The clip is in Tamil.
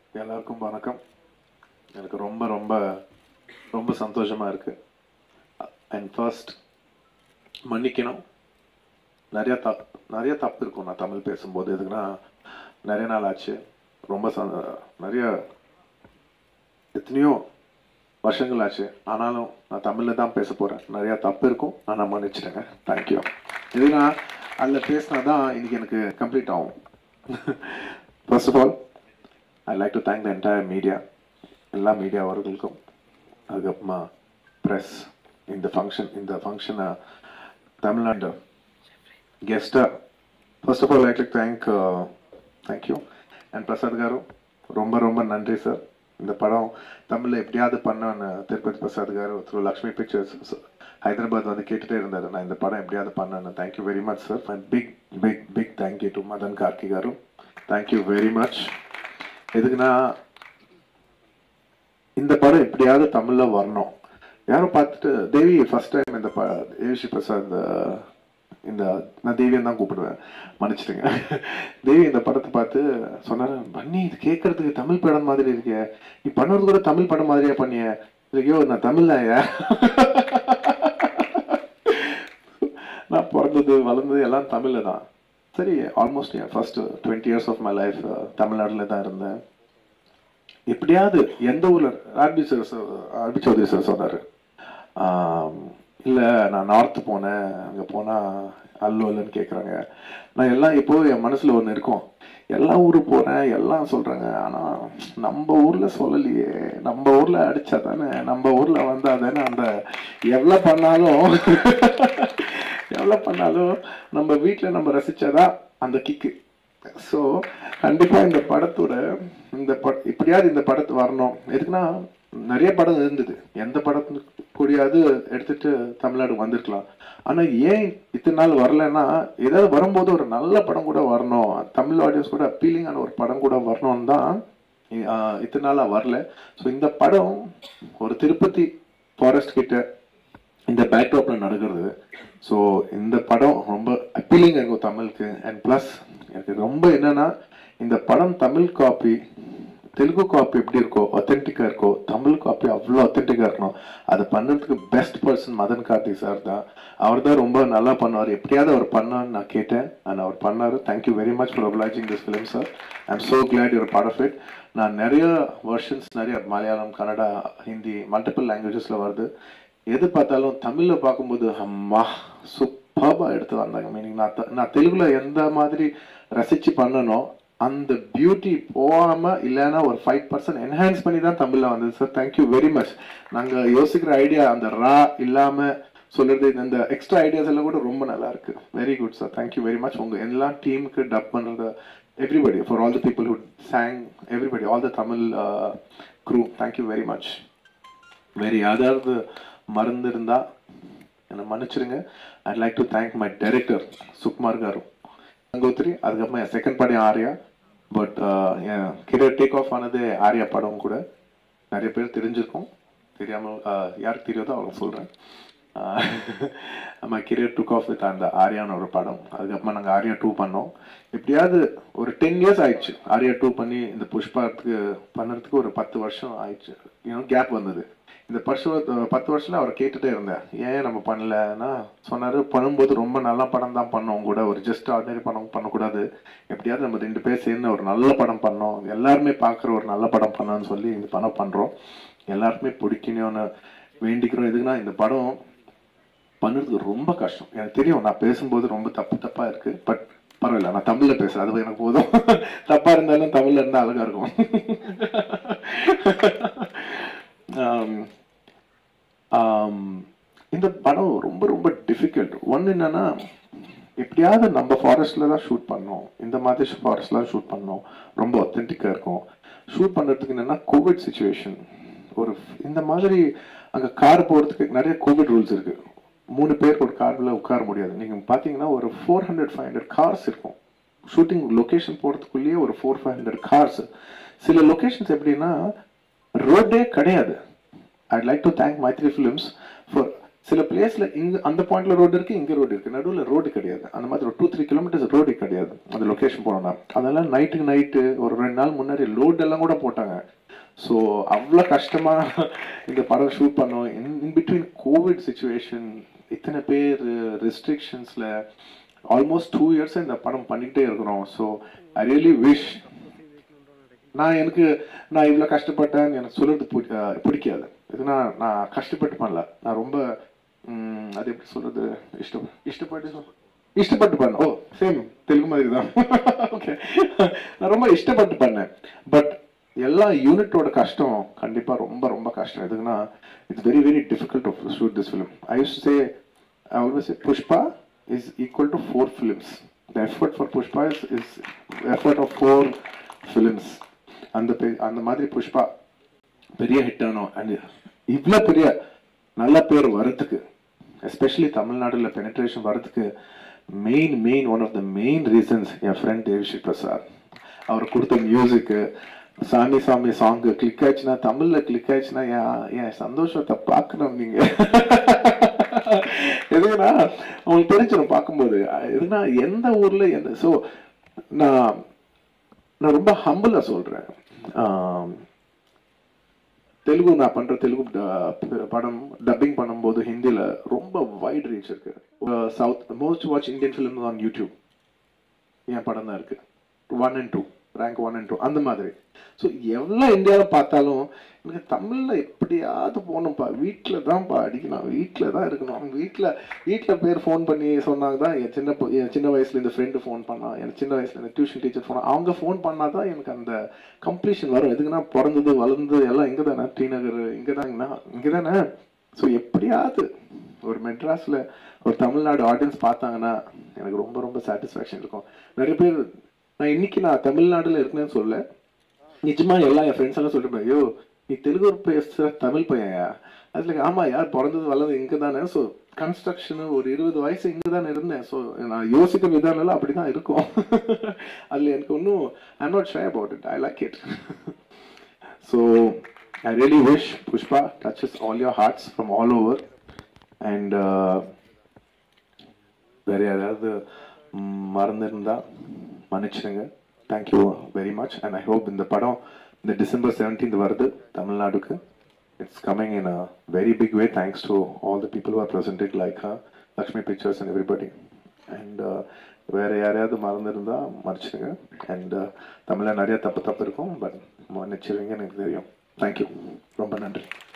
எல்லாருக்கும் வணக்கம் எனக்கு ரொம்ப ரொம்ப ரொம்ப சந்தோஷமா இருக்கு அண்ட் ஃபர்ஸ்ட் மன்னிக்கணும் நிறைய த நிறைய தப்பு இருக்கும் நான் தமிழ் பேசும்போது எதுக்குன்னா நிறைய நாள் ஆச்சு ரொம்ப ச- நிறைய எத்தனையோ வருஷங்கள் ஆச்சு ஆனாலும் நான் தமிழில் தான் பேச போகிறேன் நிறையா தப்பு இருக்கும் ஆனால் மன்னிச்சிட்டேங்க தேங்க்யூ எதுனா அதில் பேசினா தான் இன்னைக்கு எனக்கு கம்ப்ளீட் ஆகும் first of all I like to thank the entire media எல்லா மீடியா அவர்களுக்கும் அதுக்கப்புறமா ப்ரெஸ் இந்த ஃபங்க்ஷன் இந்த ஃபங்க்ஷனை தமிழ்நாடு கெஸ்ட்டாக first of all like to thank thank you and Prasad garu ரொம்ப ரொம்ப நன்றி சார் இந்த படம் தமிழில் எப்படியாவது பண்ணான்னு திருப்பதி பிரசாத் காரு த்ரூ லக்ஷ்மி பிக்சர்ஸ் ஹைதராபாத் வந்து கேட்டுட்டே இருந்தார் நான் இந்த படம் எப்படியாவது பண்ணேன்னு thank you very much sir my big big big thank you to Madan Gargi garu thank you very much எதுக்குன்னா இந்த படம் எப்படியாவது தமிழ்ல வரணும் யாரும் பார்த்துட்டு தேவி ஃபர்ஸ்ட் டைம் இந்த ப ஏஷி பிரசாத் அஹ், இந்த நான் தேவியன் தான் கூப்பிடுவேன் மன்னிச்சிடுங்க தேவி இந்த படத்தை பார்த்து சொன்னாரு பண்ணி இது கேட்கறதுக்கு தமிழ் படம் மாதிரி இருக்கே நீ பண்ணுறது கூட தமிழ் படம் மாதிரியா பண்ணிய ஐயோ நான் தமிழ்ல நான் பிறந்தது வளர்ந்தது எல்லாம் தமிழ்ல தான் சரி ஆல்மோஸ்ட் என் first twenty years of my life தமிழ்நாடுல தான் இருந்தேன் எப்படியாவது எந்த ஊர்ல RB sir RB Choudhary sir சொன்னாரு ஆம், இல்ல நான் நார்த் போனேன் அங்க போனா அல்லு அல்லுன்னு கேக்குறாங்க நான் எல்லாம் இப்போ என் மனசுல ஒண்ணு இருக்கும் எல்லா ஊரு போறேன் எல்லாம் சொல்றாங்க ஆனா நம்ம ஊர்ல சொல்லலையே நம்ம ஊர்ல அடிச்சா தானே நம்ம ஊர்ல வந்தா தானே அந்த எவ்வளவு பண்ணாலும் எவ்வளவு பண்ணாலும் நம்ம வீட்ல நம்ம ரசிச்சாதான் அந்த கிக்கு ஸோ கண்டிப்பா இந்த படத்தோட இந்த பட இப்படியாவது இந்த படத்து வரணும் எதுக்குன்னா நிறைய படம் இருந்தது எந்த படத்து கூடயாவது எடுத்துட்டு தமிழ்நாடு வந்திருக்கலாம் ஆனா ஏன் இத்தனை நாள் வரலன்னா ஏதாவது வரும்போது ஒரு நல்ல படம் கூட வரணும் தமிழ் ஆடியன்ஸ் கூட அப்பீலிங்கான ஒரு படம் கூட வரணும்னு தான் இ- ஆஹ் இத்தனை நாளா வரல ஸோ இந்த படம் ஒரு திருப்பதி ஃபாரஸ்ட் கிட்ட இந்த பேக்ட்ராப்ல நடக்கிறது ஸோ இந்த படம் ரொம்ப அப்பீலிங் இருக்கும் தமிழுக்கு அண்ட் ப்ளஸ் எனக்கு ரொம்ப என்னன்னா இந்த படம் தமிழ் காப்பி தெலுங்கு காப்பி எப்படி இருக்கோ ஒத்தென்டிக்கா இருக்கோ தமிழ் காப்பி அவ்வளோ ஒத்தென்டிக்கா இருக்கணும் அதை பண்ணுறதுக்கு best person Madhan Karthi sir தான் அவர் தான் ரொம்ப நல்லா பண்ணுவார் எப்படியாவது அவர் பண்ணான்னு நான் கேட்டேன் அண்ட் அவர் பண்ணாரு thank you very much for obliging this film sir I am so glad you're part of it நான் நிறைய வெர்ஷன்ஸ் நிறைய மலையாளம் கன்னடா ஹிந்தி மல்டிபிள் லாங்குவேஜஸ்ல வருது எது பார்த்தாலும் தமிழ்ல பார்க்கும்போது அம்மா சூப்பர்பா எடுத்து வந்தாங்க மீனிங் நான் த- நான் தெலுங்குல எந்த மாதிரி ரசிச்சு பண்ணனோ அந்த பியூட்டி போகாம இல்லைன்னா ஒரு ஃபைவ் பர்சன்ட் என்ஹான்ஸ் பண்ணி தான் தமிழ்ல வந்தது சார் தேங்க்யூ வெரி மச் நாங்க யோசிக்கிற ஐடியா அந்த ரா இல்லாம சொல்றது இந்த எக்ஸ்ட்ரா ஐடியாஸ் எல்லாம் கூட ரொம்ப நல்லா இருக்கு very good sir thank you very much உங்க எல்லா டீமுக்கு டப் பண்றது everybody for all the people who sang everybody all the Tamil crew thank you very much வேறு யாராவது மறந்து இருந்தா என்னை மன்னிச்சிருங்க I like to thank my director Sukumar garu Gangotri அதுக்கப்புறமா என் செகண்ட் படம் ஆர்யா பட் என் கெரியர் டேக் ஆஃப் ஆனது ஆர்யா படம் கூட நிறைய பேர் தெரிஞ்சிருக்கும் தெரியாமல் uh, யாருக்கு தெரியாதோ அவங்க சொல்கிறேன் நம்ம கெரியர் டுக் ஆஃப் வித் அந்த ஆர்யான்னு ஒரு படம் அதுக்கப்புறமா நாங்கள் ஆர்யா டூ பண்ணோம் எப்படியாவது ஒரு டென் இயர்ஸ் ஆயிடுச்சு ஆர்யா டூ பண்ணி இந்த புஷ்பாத்துக்கு பண்ணுறதுக்கு ஒரு பத்து வருஷம் ஆயிடுச்சு இன்னும் கேப் வந்தது இந்த பர்ஷ பத்து வருஷத்துல அவர் கேட்டுட்டே இருந்தேன் ஏன் நம்ம பண்ணலன்னா சொன்னாரு பண்ணும்போது ரொம்ப நல்ல படம் தான் பண்ணோம் கூட ஒரு ஜஸ்ட் ஆர்டினரி படம் பண்ணக்கூடாது எப்படியாவது நம்ம ரெண்டு பேர் சேர்ந்து ஒரு நல்ல படம் பண்ணோம் எல்லாருமே பார்க்குற ஒரு நல்ல படம் பண்ணோம்னு சொல்லி இந்த படம் பண்றோம் எல்லாருக்குமே பிடிக்கணும்னு வேண்டிக்கிறோம் எதுக்குன்னா இந்த படம் பண்ணுறதுக்கு ரொம்ப கஷ்டம் எனக்கு தெரியும் நான் பேசும்போது ரொம்ப தப்பு தப்பா இருக்கு பட் பரவாயில்ல நான் தமிழ்ல பேசுறேன் அது எனக்கு போதும் தப்பா இருந்தாலும் தமிழ்ல இருந்தா அழகா இருக்கும் ஆம், ஆம், இந்த படம் ரொம்ப ரொம்ப டிஃபிகல்ட் ஒன்று என்னன்னா எப்படியாவது நம்ம ஃபாரஸ்ட்ல தான் ஷூட் பண்ணோம் இந்த மாதிரி ஃபாரஸ்ட்ல ஷூட் பண்ணோம் ரொம்ப ஒத்தென்டிக்கா இருக்கும் ஷூட் பண்றதுக்கு என்னன்னா கோவிட் சுச்சுவேஷன் ஒரு இந்த மாதிரி அங்க கார் போறதுக்கு நிறைய கோவிட் ரூல்ஸ் இருக்கு மூணு பேர் ஒரு கார்ல உட்கார முடியாது நீங்க பாத்தீங்கன்னா ஒரு four hundred five hundred cars இருக்கும் ஷூட்டிங் லொகேஷன் போறதுக்குள்ளேயே ஒரு ஃபோர் ஃபைவ் ஹண்ட்ரட் கார்ஸ் சில லொகேஷன்ஸ் எப்படின்னா ரோடே கிடையாது I'd like to thank Mythri films for சில பிளேஸ்ல இங்க அந்த பாயிண்ட்ல ரோடு இருக்கு இங்க ரோடு இருக்கு நடுவுல ரோடு கிடையாது அந்த மாதிரி ஒரு டூ த்ரீ கிலோமீட்டர்ஸ் ரோடு கிடையாது அந்த லொகேஷன் போனோம்னா அதெல்லாம் நைட்டுக்கு நைட்டு ஒரு ரெண்டு நாள் முன்னாடி லோட் எல்லாம் கூட போட்டாங்க ஸோ அவ்வளோ கஷ்டமா இந்த படம் ஷூட் பண்ணோம் இன் பிட்வீன் கோவிட் சுச்சுவேஷன் இத்தனை பேர் ரெஸ்ட்ரிக்ஷன்ஸ்ல ஆல்மோஸ்ட் டூ இயர்ஸ் இந்த படம் பண்ணிக்கிட்டே இருக்கிறோம் ஸோ ஐ ரியலி விஷ் நான் எனக்கு நான் இவ்வளோ கஷ்டப்பட்டேன் எனக்கு சொல்றது பிடி- அஹ் பிடிக்காது இதுனா நான் கஷ்டப்பட்டு பண்ணல நான் ரொம்ப ம், அது எப்படி சொல்றது இஷ்டம் இஷ்டப்பட்டு சொல் இஷ்டப்பட்டு பண்ணேன் ஓ சேம் தெலுங்கு மாதிரி தான் ஓகே நான் ரொம்ப இஷ்டப்பட்டு பண்ணேன் பட் எல்லா யூனிட்டோட கஷ்டம் கண்டிப்பா ரொம்ப ரொம்ப கஷ்டம் எதுக்குன்னா it's very very difficult to shoot this film I use say I always Pushpa is equal to four films the effort for Pushpa is is effort of four films அந்த பெ- அந்த மாதிரி புஷ்பா பெரிய ஹிட் ஆனோம் அண்ட் இவ்வளோ பெரிய நல்ல பேர் வரதுக்கு எஸ்பெஷலி தமிழ்நாடுல பெனிட்ரேஷன் வரதுக்கு main main one of the main reasons என் ஃப்ரெண்ட் தேவிஸ்ரீ பிரசாத் அவர் கொடுத்த மியூசிக்கு சாமி சாமி சாங்கு கிளிக் ஆச்சுன்னா தமிழ்ல கிளிக் ஆச்சுன்னா என் என் சந்தோஷத்தை பார்க்கணும் நீங்க எதுக்குன்னா உங்களுக்கு தெரிஞ்சிடும் பார்க்கும்போது எதுனா எந்த ஊர்ல எந்த ஸோ நான் நான் ரொம்ப ஹம்பிளா சொல்றேன் ஆம், தெலுங்கு நான் பண்ற தெலுங்கு ட- படம் டப்பிங் பண்ணும்போது ஹிந்தில ரொம்ப வைட் ரீச் இருக்கு south most watch Indian film on YouTube என் படம் தான் இருக்கு one and two rank one and two அந்த மாதிரி ஸோ எவ்வளோ இந்தியாவில் பார்த்தாலும் எனக்கு தமிழ்ல எப்படியாவது போகணும்ப்பா வீட்டில் தான்ப்பா அடிக்கணும் வீட்டில் தான் இருக்கணும் வீட்டில் வீட்டில் பேர் ஃபோன் பண்ணி சொன்னாங்க தான் என் சின்ன பொ- என் சின்ன வயசுல இந்த ஃப்ரெண்டு ஃபோன் பண்ணான் என் சின்ன வயசுல இந்த டியூஷன் டீச்சர் ஃபோன் அவங்க ஃபோன் பண்ணால் தான் எனக்கு அந்த கம்ப்ளீஷன் வரும் எதுக்குன்னா பிறந்தது வளர்ந்தது எல்லாம் இங்கே தானே ஸ்ரீநகர் இங்கே தாங்கண்ணா இங்கே தானே ஸோ எப்படியாவது ஒரு மெட்ராஸில் ஒரு தமிழ்நாடு ஆடியன்ஸ் பார்த்தாங்கன்னா எனக்கு ரொம்ப ரொம்ப சாட்டிஸ்ஃபேக்ஷன் இருக்கும் நிறைய பேர் நான் இன்னைக்கு நான் தமிழ்நாடுல இருக்கேன்னு சொல்ல நிஜமா எல்லாம் என் ஃப்ரெண்ட்ஸ் எல்லாம் சொல்லிட்டு ஐயோ நீ தெலுங்கு பேசுற தமிழ் பையன்யா அதுல ஆமா யார் பிறந்தது வளர்ந்தது இங்க தானே ஸோ கன்ஸ்ட்ரக்ஷன் ஒரு இருபது வயசு இங்க தானே இருந்தேன் ஸோ நான் யோசிக்கிற விதம் எல்லாம் அப்படிதான் இருக்கும் அதுல எனக்கு ஒன்றும் I not shy about it I like it so I really wish Pushpa touches all your hearts from all over and வேற யாராவது ம், மறந்திருந்தா மன்னிச்சிடுங்க thank you very much and I hope இந்த படம் இந்த டிசம்பர் செவன்டீன்த் வருது தமிழ்நாடுக்கு it's coming in a very big way thanks to all the people are presented like Lakshmi pictures and everybody and வேற யாரையாவது மறந்துருந்தா மன்னிச்சிடுங்க அண்ட் தமிழில் நிறைய தப்பு தப்பு இருக்கும் பட் மன்னிச்சிருவீங்கன்னு எனக்கு தெரியும் தேங்க்யூ ரொம்ப நன்றி